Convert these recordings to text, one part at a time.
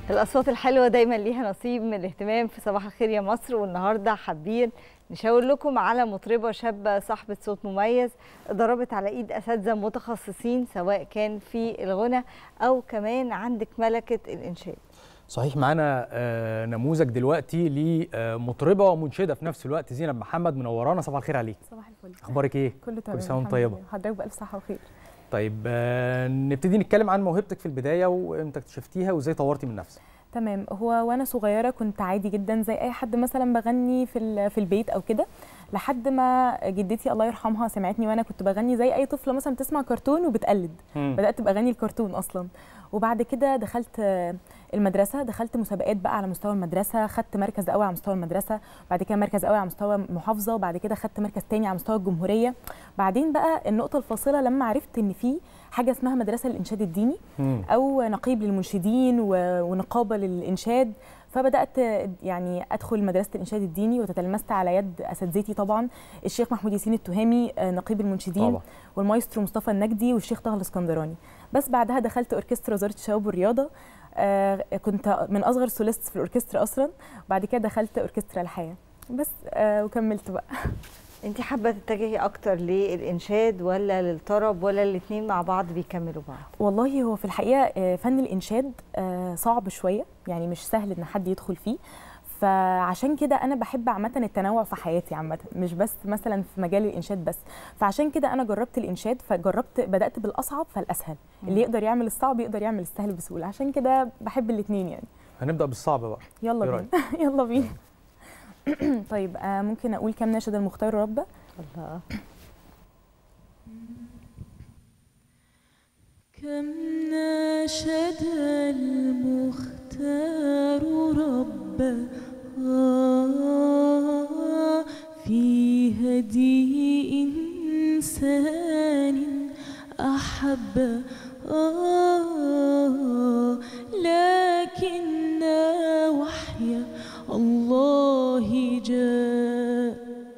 الأصوات الحلوة دايما ليها نصيب من الاهتمام في صباح الخير يا مصر والنهاردة حابين نشاور لكم على مطربة شابة صاحبة صوت مميز ضربت على إيد أساتذة متخصصين سواء كان في الغنى أو كمان عندك ملكة الإنشاد صحيح معانا آه، نموذج دلوقتي لمطربه ومنشده في نفس الوقت زينب محمد منورانا صباح الخير عليك صباح الفل اخبارك ايه كله تمام سنة وانت الحمد طيبة. لله. حضرتك بألف صحة وخير طيب آه، نبتدي نتكلم عن موهبتك في البدايه وامتى اكتشفتيها وازاي طورتي من نفسك تمام هو وانا صغيره كنت عادي جدا زي اي حد مثلا بغني في ال- في البيت او كده لحد ما جدتي الله يرحمها سمعتني وانا كنت بغني زي اي طفله مثلا بتسمع كرتون وبتقلد مم. بدات بغني الكرتون اصلا وبعد كده دخلت آه، المدرسه دخلت مسابقات بقى على مستوى المدرسه خدت مركز اول على مستوى المدرسه بعد كده مركز اول على مستوى محافظه وبعد كده خدت مركز تاني على مستوى الجمهوريه بعدين بقى النقطه الفاصله لما عرفت ان في حاجه اسمها مدرسه للانشاد الديني مم. او نقيب للمنشدين و- ونقابه للانشاد فبدات يعني ادخل مدرسه الانشاد الديني وتتلمست على يد اساتذتي طبعا الشيخ محمود ياسين التهامي آه، نقيب المنشدين طبعا والمايسترو مصطفى النجدي والشيخ طه الاسكندراني بس بعدها دخلت اوركسترا وزاره الشباب والرياضه آه، كنت من اصغر سوليست في الاوركسترا اصلا وبعد كده دخلت اوركسترا الحياه بس آه، وكملت بقى أنت حابة تتجهي أكتر للإنشاد ولا للطرب ولا الاتنين مع بعض بيكملوا بعض والله هو في الحقيقه آه، فن الانشاد آه، صعب شويه يعني مش سهل ان حد يدخل فيه فعشان كده انا بحب عامه التنوع في حياتي عامه مش بس مثلا في مجال الانشاد بس فعشان كده انا جربت الانشاد فجربت بدات بالاصعب فالاسهل اللي يقدر يعمل الصعب يقدر يعمل السهل بسهوله عشان كده بحب الاثنين يعني هنبدا بالصعب بقى يلا إيه بينا يلا بينا طيب آه، ممكن اقول كام نشد المختار ربه الله كم ناشد المختار ربه آه في هدي إنسان أحب آه لكن وحي الله جاء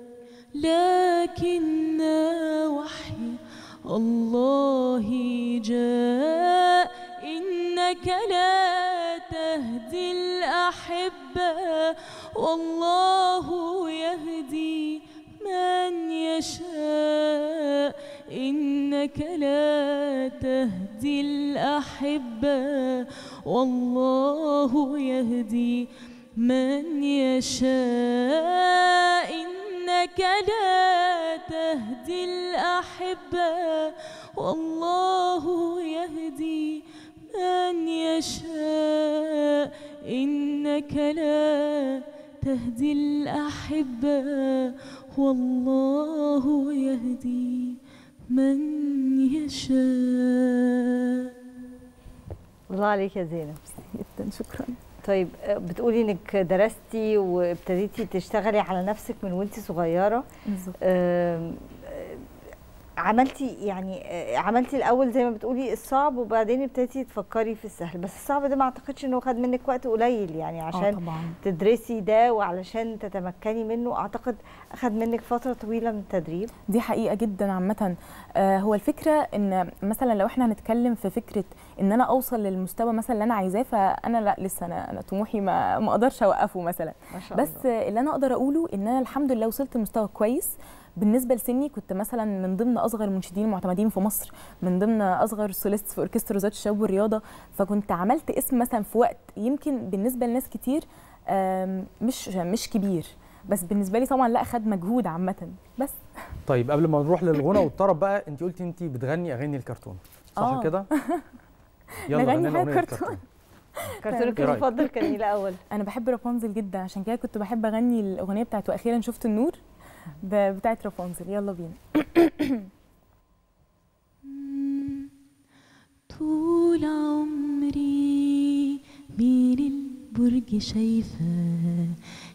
لكن وحي الله جاء إنك لا تهدي الأحبة والله يهدي من يشاء إنك لا تهدي الأحبة والله يهدي من يشاء إنك لا تهدي الأحبة والله يهدي من يشاء إنك لا تهدي الأحبة والله يهدي من يشاء الله عليك يا زينب جدا شكرا طيب آه، بتقولي انك درستي وابتديتي تشتغلي على نفسك من وانت صغيره بالظبط آم، آه، عملتي يعني آه، عملتي الاول زي ما بتقولي الصعب وبعدين ابتديتي تفكري في السهل بس الصعب ده ما اعتقدش انه خد منك وقت قليل يعني آه عشان طبعا تدرسي ده وعلشان تتمكني منه اعتقد اخد منك فتره طويله من التدريب دي حقيقه جدا عامه آه هو الفكره ان مثلا لو احنا هنتكلم في فكره ان انا اوصل للمستوى مثلا اللي انا عايزاه فانا لا لسه انا انا طموحي ما ما اقدرش اوقفه مثلا ما شاء بس الله آه، اللي انا اقدر اقوله ان انا الحمد لله وصلت لمستوى كويس بالنسبه لسني كنت مثلا من ضمن اصغر المنشدين المعتمدين في مصر من ضمن اصغر سوليست في اوركسترا وزاره الشباب والرياضه فكنت عملت اسم مثلا في وقت يمكن بالنسبه لناس كتير آم، مش مش كبير بس بالنسبه لي طبعا لا خد مجهود عامه بس طيب قبل ما نروح للغنى والطرب بقى انت قلتي انت بتغني اغاني الكرتون صح آه. كده نغني غني لنا حاجة أغنية كرتون. كرتونك إيه رأيك؟ المفضل كان ايه الاول انا بحب رابونزل جدا عشان كده كنت بحب اغني الاغنيه بتاعت واخيرا شفت النور ب- بتاعت رابونزل يلا بينا طول عمري من البرج شايفة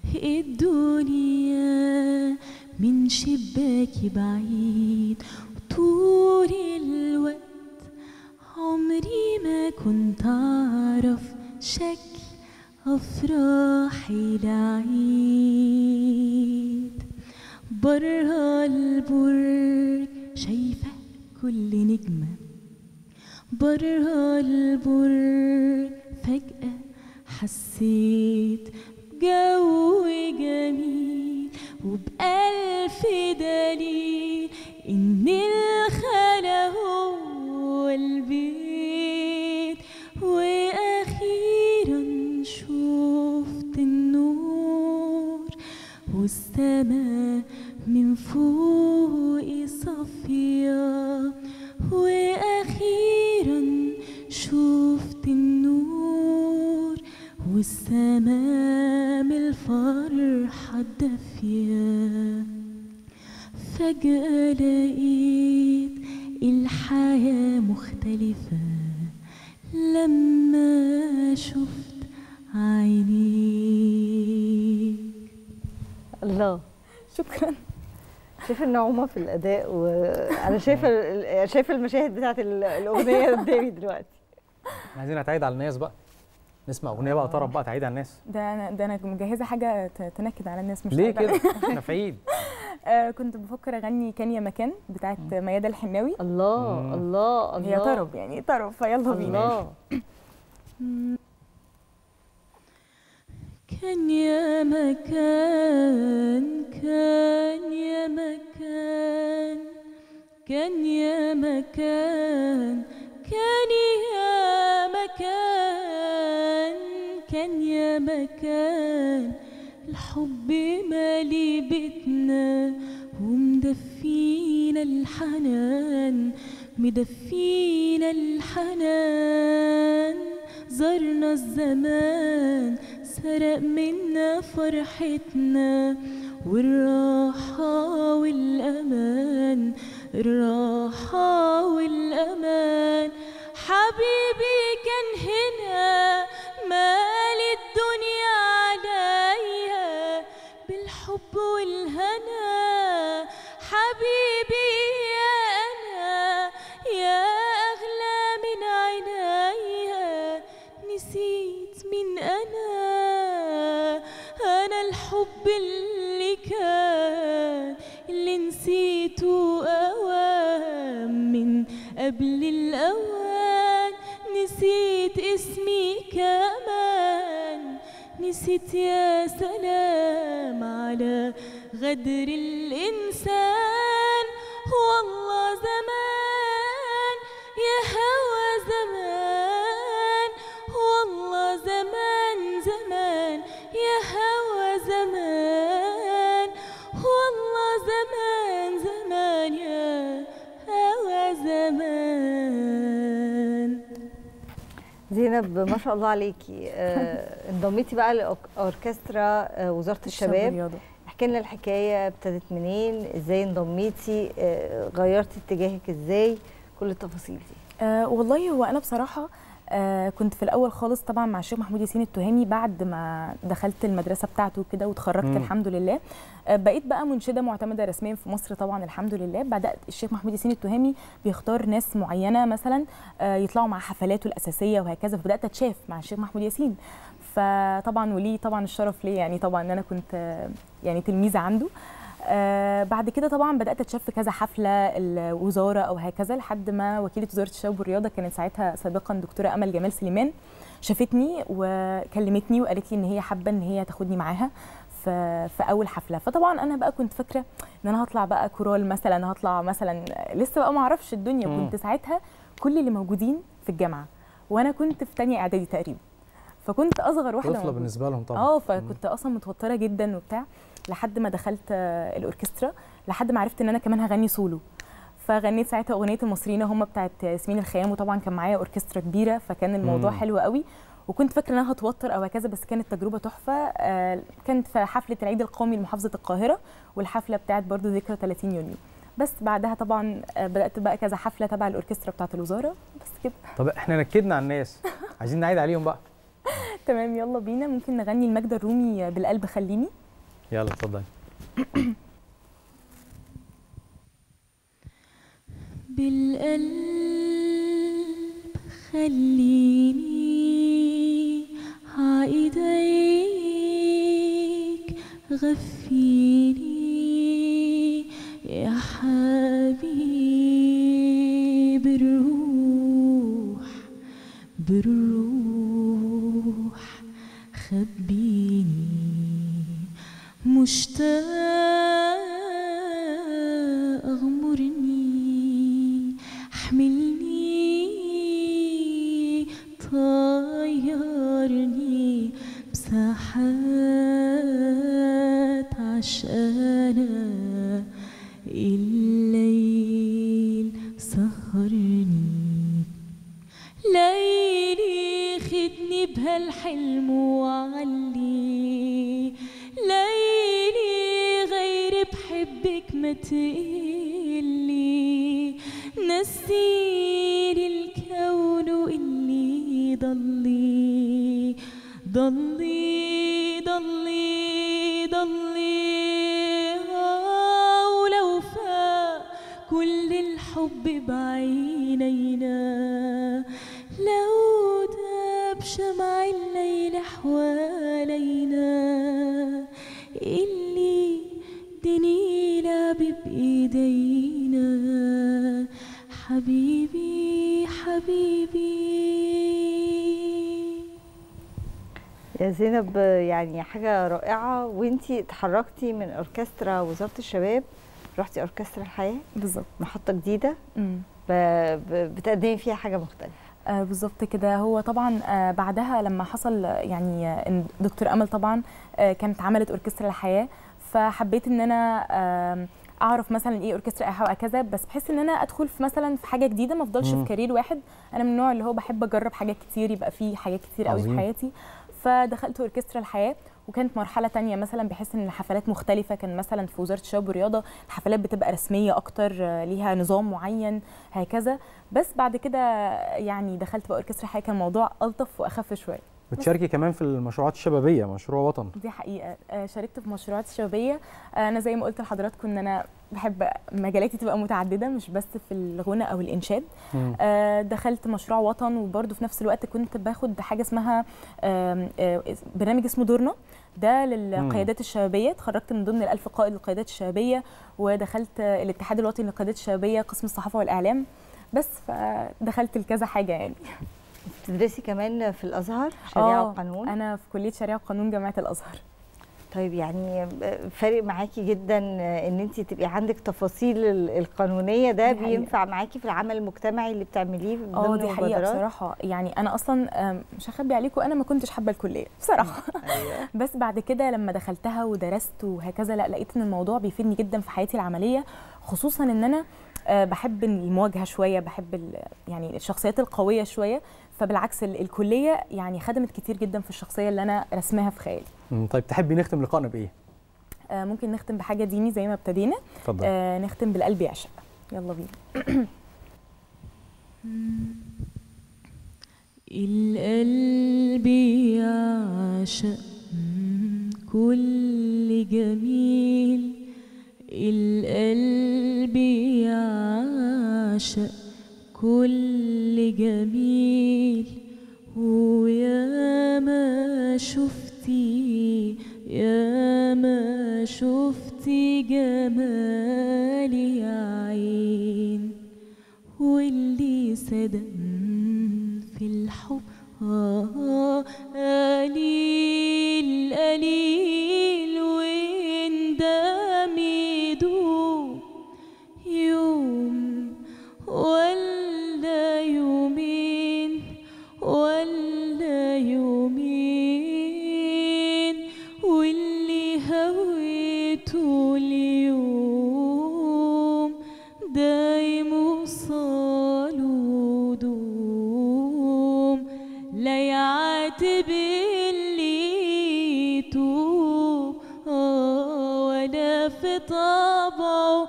الدنيا من شباكي بعيد طول الوقت عمري ما كنت أعرف شكل أفراحي العيد برا البرج شايفة كل نجمة برا البرج فجأة حسيت بجو جميل وبألف دليل إن الخلا هو البيت وأخيرا شفت النور والسماء من فوق صافية وأخيرا شفت النور والسماء من الفرحة الدافية فجأة لقيت الحياة مختلفة لما شفت عينيك الله شكرا شايفه النعومه في الاداء وانا شايفه ال- شايفه المشاهد بتاعت ال- الاغنيه قدامي دلوقتي احنا عايزين نتعيد على الناس بقى نسمع اغنيه بقى طرب بقى تعيد على الناس ده انا ده انا مجهزه حاجه ت- تنكد على الناس مش ليه عارفة. كده احنا في عيد آه كنت بفكر اغني كان يا مكان بتاعت ميادة الحناوي الله مم. الله الله هي طرب يعني طرب فيلا بينا الله كان يا مكان كان يا مكان كان يا مكان كان يا مكان كان يا مكان الحب مالي بيتنا ومدفينا الحنان مدفينا الحنان زرنا الزمان سرق منا فرحتنا والراحة والأمان الراحة والأمان حبيبي كان هنا مال الدنيا عليا بالحب والهنا حبيبي يا أنا يا أغلى من عينيا نسيت من أنا أنا الحب اللي كان اللي نسيته أوام من قبل الأوان نسيت اسمي كمان نسيت يا سلام على غدر الإنسان والله زمان يا هوى زمان والله زمان زمان يا هوى زمان والله زمان زمان يا هوى زمان زينب ما شاء الله عليكي آه، انضميتي بقى لاوركسترا آه، وزاره الشباب والرياضة. احكي لنا الحكايه ابتدت منين ازاي انضميتي آه، غيرتي اتجاهك ازاي كل التفاصيل دي آه والله هو انا بصراحه آه كنت في الاول خالص طبعا مع الشيخ محمود ياسين التهامي بعد ما دخلت المدرسه بتاعته كده واتخرجت مم. الحمد لله آه بقيت بقى منشده معتمده رسميا في مصر طبعا الحمد لله بدات الشيخ محمود ياسين التهامي بيختار ناس معينه مثلا آه يطلعوا مع حفلاته الاساسيه وهكذا فبدات اتشاف مع الشيخ محمود ياسين فطبعا وليه طبعا الشرف ليه يعني طبعا ان انا كنت آه، يعني تلميذه عنده آه بعد كده طبعا بدات اتشاف في كذا حفله الوزاره او هكذا لحد ما وكيله وزاره الشباب والرياضه كانت ساعتها سابقا دكتوره امل جمال سليمان شافتني وكلمتني وقالت لي ان هي حابه ان هي تاخدني معاها في في اول حفله فطبعا انا بقى كنت فاكره ان انا هطلع بقى كورال مثلا هطلع مثلا لسه بقى ما اعرفش الدنيا مم. كنت ساعتها كل اللي موجودين في الجامعه وانا كنت في تانية اعدادي تقريبا فكنت اصغر واحده طفله موجودة. بالنسبه لهم طبعا اه فكنت اصلا متوتره جدا وبتاع لحد ما دخلت آه، الاوركسترا لحد ما عرفت ان انا كمان هغني سولو فغنيت ساعتها اغنيه المصريين هم بتاعت ياسمين الخيام وطبعا كان معايا اوركسترا كبيره فكان الموضوع مم. حلو قوي وكنت فاكره ان انا هتوتر او هكذا بس كانت تجربه تحفه آه، كانت في حفله العيد القومي لمحافظه القاهره والحفله بتاعت برضو ذكرى 30 يونيو بس بعدها طبعا آه، بدات بقى كذا حفله تبع الاوركسترا بتاعت الوزاره بس كده طب احنا نكدنا على الناس عايزين نعيد عليهم بقى تمام يلا بينا ممكن نغني المجد الرومي بالقلب خليني يلا اتفضلي بالقلب خليني عايديك غفيني يا حبيب الروح بالروح خبيني مشتاق اغمرني احملني طيرني مساحات عشانك الليل سهرني ليلي خدني بهالحلم وعلي ليلي غير بحبك ما تقلي نسيني الكون اللي ضلي ضلي ضلي ضلي آه، ولو فاق كل الحب بعينينا لو داب شمع الليل حوالينا اللي دني لعب بإيدينا حبيبي حبيبي يا زينب يعني حاجة رائعة وانتي اتحركتي من أوركسترا وزارة الشباب رحتي أوركسترا الحياة بالظبط محطة جديدة مم. ب- ب- بتقدمي فيها حاجة مختلفة آه بالظبط كده هو طبعا آه بعدها لما حصل آه، يعني آه، إن دكتور امل طبعا آه كانت عملت اوركسترا الحياه فحبيت ان انا آه اعرف مثلا ايه اوركسترا الحياه وهكذا بس بحس ان انا ادخل في مثلا في حاجه جديده ما افضلش مم. في كارير واحد انا من النوع اللي هو بحب اجرب حاجات كتير يبقى في حاجات كتير قوي في عظيم. حياتي فدخلت اوركسترا الحياه وكانت مرحله تانية مثلا بحس ان الحفلات مختلفه كان مثلا في وزاره الشباب والرياضه الحفلات بتبقى رسميه اكتر آه، ليها نظام معين هكذا بس بعد كده يعني دخلت بقى اوركسترا الحياه كان الموضوع الطف واخف شويه بتشاركي كمان في المشروعات الشبابيه مشروع وطن دي حقيقه آه، شاركت في مشروعات شبابيه آه، انا زي ما قلت لحضراتكم ان انا بحب مجالاتي تبقى متعدده مش بس في الغنى او الانشاد مم. آه، دخلت مشروع وطن وبرضه في نفس الوقت كنت باخد حاجه اسمها آم، آه، برنامج اسمه دورنا ده للقيادات الشبابيه اتخرجت من ضمن الألف قائد للقيادات الشبابيه ودخلت آه، الاتحاد الوطني للقيادات الشبابيه قسم الصحافه والاعلام بس فدخلت لكذا حاجه يعني بتدرسي كمان في الأزهر شريعة آه، وقانون انا في كليه شريعه وقانون جامعه الازهر طيب يعني فارق معاكي جدا ان انت تبقي عندك تفاصيل ال- القانونيه ده دي حقيقة. بينفع معاكي في العمل المجتمعي اللي بتعمليه اه ضمن دي حقيقه المبادرات بصراحه يعني انا اصلا آم، مش هخبي عليكم انا ما كنتش حابه الكليه بصراحه أيوة. بس بعد كده لما دخلتها ودرست وهكذا لا لقيت ان الموضوع بيفيدني جدا في حياتي العمليه خصوصا ان انا آه، بحب المواجهه شويه بحب ال- يعني الشخصيات القويه شويه فبالعكس ال- الكليه يعني خدمت كتير جدا في الشخصيه اللي انا رسمها في خيالي مم. طيب تحبي نختم لقائنا بايه؟ آه، ممكن نختم بحاجه ديني زي ما ابتدينا اتفضل آه، نختم بالقلب يعشق يلا بينا القلب يعشق كل جميل القلب يعشق كل جميل ويا ما شفتي يا ما شفتي جمال يا عين واللي صدق في الحب آه قليل قليل وندم يدوم يوم ولا يومين ولا يومين واللي هويته اليوم دايم وصاله دوم لا يعاتب اللي يتوب آه ولا في طبعه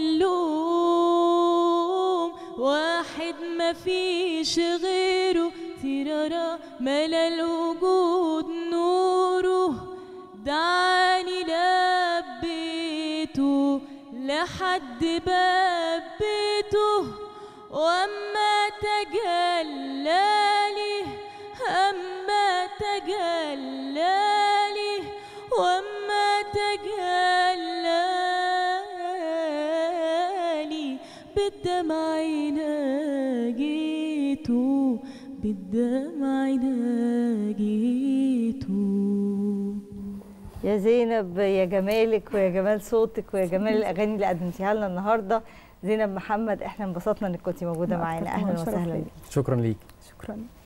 اللوم واحد ما فيش غيره ترارا ملا الوجود نوره دعاني لبيته لحد باب بيته واما تجلالي اما تجلالي واما تجلالي بالدمع ناجيته بالدمع ناجيته يا زينب يا جمالك ويا جمال صوتك ويا جمال الاغاني اللي قدمتيها لنا النهارده زينب محمد احنا انبسطنا انك كنتي موجوده لا، معانا أكتر طبعاً اهلا شرف وسهلا ليا. بيك شكرا ليك شكرا